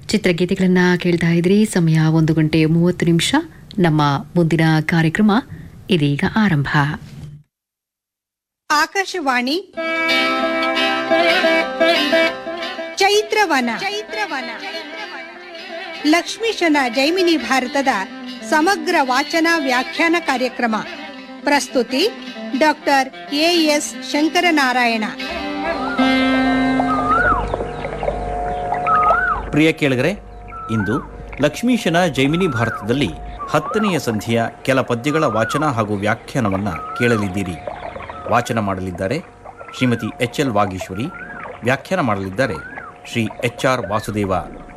ಚಿತ್ರಗೀತೆಗಳನ್ನ ಕೇಳ್ತಾ ಇದ್ರಿ ಸಮಯ ಒಂದು ಗಂಟೆ ಮೂವತ್ತು ನಿಮಿಷ ನಮ್ಮ ಮುಂದಿನ ಕಾರ್ಯಕ್ರಮ ಇದೀಗ ಆರಂಭ ಆಕಾಶವಾಣಿ ಚೈತ್ರವನ ಚೈತ್ರವನ ಲಕ್ಷ್ಮೀಶನ ಜೈಮಿನಿ ಭಾರತದ ಸಮಗ್ರ ವಾಚನ ವ್ಯಾಖ್ಯಾನ ಕಾರ್ಯಕ್ರಮ ಪ್ರಸ್ತುತಿ ಡಾಕ್ಟರ್ ಎಎಸ್ ಶಂಕರನಾರಾಯಣ ಪ್ರಿಯ ಕೇಳಿಗರೆ ಇಂದು ಲಕ್ಷ್ಮೀಶನ ಜೈಮಿನಿ ಭಾರತದಲ್ಲಿ ಹತ್ತನೆಯ ಸಂಧಿಯ ಕೆಲ ಪದ್ಯಗಳ ವಾಚನ ಹಾಗೂ ವ್ಯಾಖ್ಯಾನವನ್ನು ಕೇಳಲಿದ್ದೀರಿ ವಾಚನ ಮಾಡಲಿದ್ದಾರೆ ಶ್ರೀಮತಿ ಎಚ್ ಎಲ್ ವಾಗೀಶ್ವರಿ ವ್ಯಾಖ್ಯಾನ ಮಾಡಲಿದ್ದಾರೆ ಶ್ರೀ ಎಚ್ ಆರ್ ವಾಸುದೇವ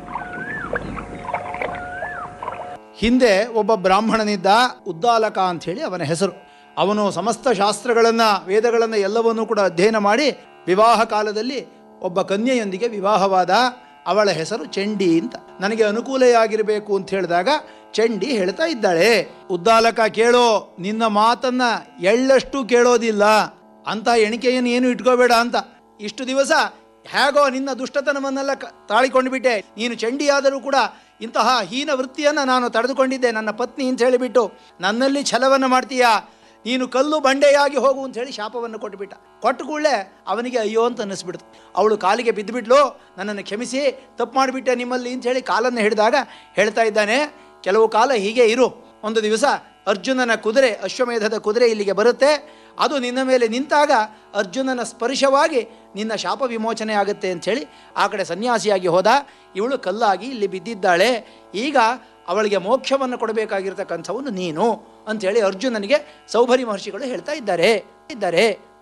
ಹಿಂದೆ ಒಬ್ಬ ಬ್ರಾಹ್ಮಣನಿದ್ದ ಉದ್ದಾಲಕ ಅಂಥೇಳಿ ಅವನ ಹೆಸರು ಅವನು ಸಮಸ್ತ ಶಾಸ್ತ್ರಗಳನ್ನು ವೇದಗಳನ್ನು ಎಲ್ಲವನ್ನೂ ಕೂಡ ಅಧ್ಯಯನ ಮಾಡಿ ವಿವಾಹ ಕಾಲದಲ್ಲಿ ಒಬ್ಬ ಕನ್ಯೆಯೊಂದಿಗೆ ವಿವಾಹವಾದ ಅವಳ ಹೆಸರು ಚಂಡಿ ಅಂತ ನನಗೆ ಅನುಕೂಲೆಯಾಗಿರಬೇಕು ಅಂತ ಹೇಳಿದಾಗ ಚಂಡಿ ಹೇಳ್ತಾ ಇದ್ದಾಳೆ ಉದ್ದಾಲಕ ಕೇಳೋ ನಿನ್ನ ಮಾತನ್ನ ಎಳ್ಳಷ್ಟು ಕೇಳೋದಿಲ್ಲ ಅಂತ ಎಣಿಕೆಯನ್ನು ಏನು ಇಟ್ಕೋಬೇಡ ಅಂತ ಇಷ್ಟು ದಿವಸ ಹೇಗೋ ನಿನ್ನ ದುಷ್ಟತನವನ್ನೆಲ್ಲ ಕ- ತಾಳಿಕೊಂಡು ಬಿಟ್ಟೆ ನೀನು ಚಂಡಿಯಾದರೂ ಕೂಡ ಇಂತಹ ಹೀನ ವೃತ್ತಿಯನ್ನು ನಾನು ತಡೆದುಕೊಂಡಿದ್ದೆ ನನ್ನ ಪತ್ನಿ ಅಂತ ಹೇಳಿಬಿಟ್ಟು ನನ್ನಲ್ಲಿ ಛಲವನ್ನು ಮಾಡ್ತೀಯಾ ನೀನು ಕಲ್ಲು ಬಂಡೆಯಾಗಿ ಹೋಗು ಅಂತ ಹೇಳಿ ಶಾಪವನ್ನು ಕೊಟ್ಟುಬಿಟ್ಟ ಕೊಟ್ಟ ಕೂಡಲೇ ಅವನಿಗೆ ಅಯ್ಯೋ ಅಂತ ಅನ್ನಿಸ್ಬಿಡ್ತು ಅವಳು ಕಾಲಿಗೆ ಬಿದ್ದುಬಿಟ್ಲು ನನ್ನನ್ನು ಕ್ಷಮಿಸಿ ತಪ್ಪು ಮಾಡಿಬಿಟ್ಟೆ ನಿಮ್ಮಲ್ಲಿ ಅಂತ ಹೇಳಿ ಕಾಲನ್ನು ಹಿಡಿದಾಗ ಹೇಳ್ತಾ ಇದ್ದಾನೆ ಕೆಲವು ಕಾಲ ಹೀಗೆ ಇರು ಒಂದು ದಿವಸ ಅರ್ಜುನನ ಕುದುರೆ ಅಶ್ವಮೇಧದ ಕುದುರೆ ಇಲ್ಲಿಗೆ ಬರುತ್ತೆ ಅದು ನಿನ್ನ ಮೇಲೆ ನಿಂತಾಗ ಅರ್ಜುನನ ಸ್ಪರ್ಶವಾಗಿ ನಿನ್ನ ಶಾಪ ವಿಮೋಚನೆ ಆಗುತ್ತೆ ಅಂಥೇಳಿ ಆ ಕಡೆ ಸನ್ಯಾಸಿಯಾಗಿ ಹೋದ ಇವಳು ಕಲ್ಲಾಗಿ ಇಲ್ಲಿ ಬಿದ್ದಿದ್ದಾಳೆ ಈಗ ಅವಳಿಗೆ ಮೋಕ್ಷವನ್ನು ಕೊಡಬೇಕಾಗಿರ್ತಕ್ಕಂಥವನು ನೀನು ಅಂಥೇಳಿ ಅರ್ಜುನನಿಗೆ ಸೌಭರಿ ಮಹರ್ಷಿಗಳು ಹೇಳ್ತಾ ಇದ್ದಾರೆ ಇದ್ದಾರೆ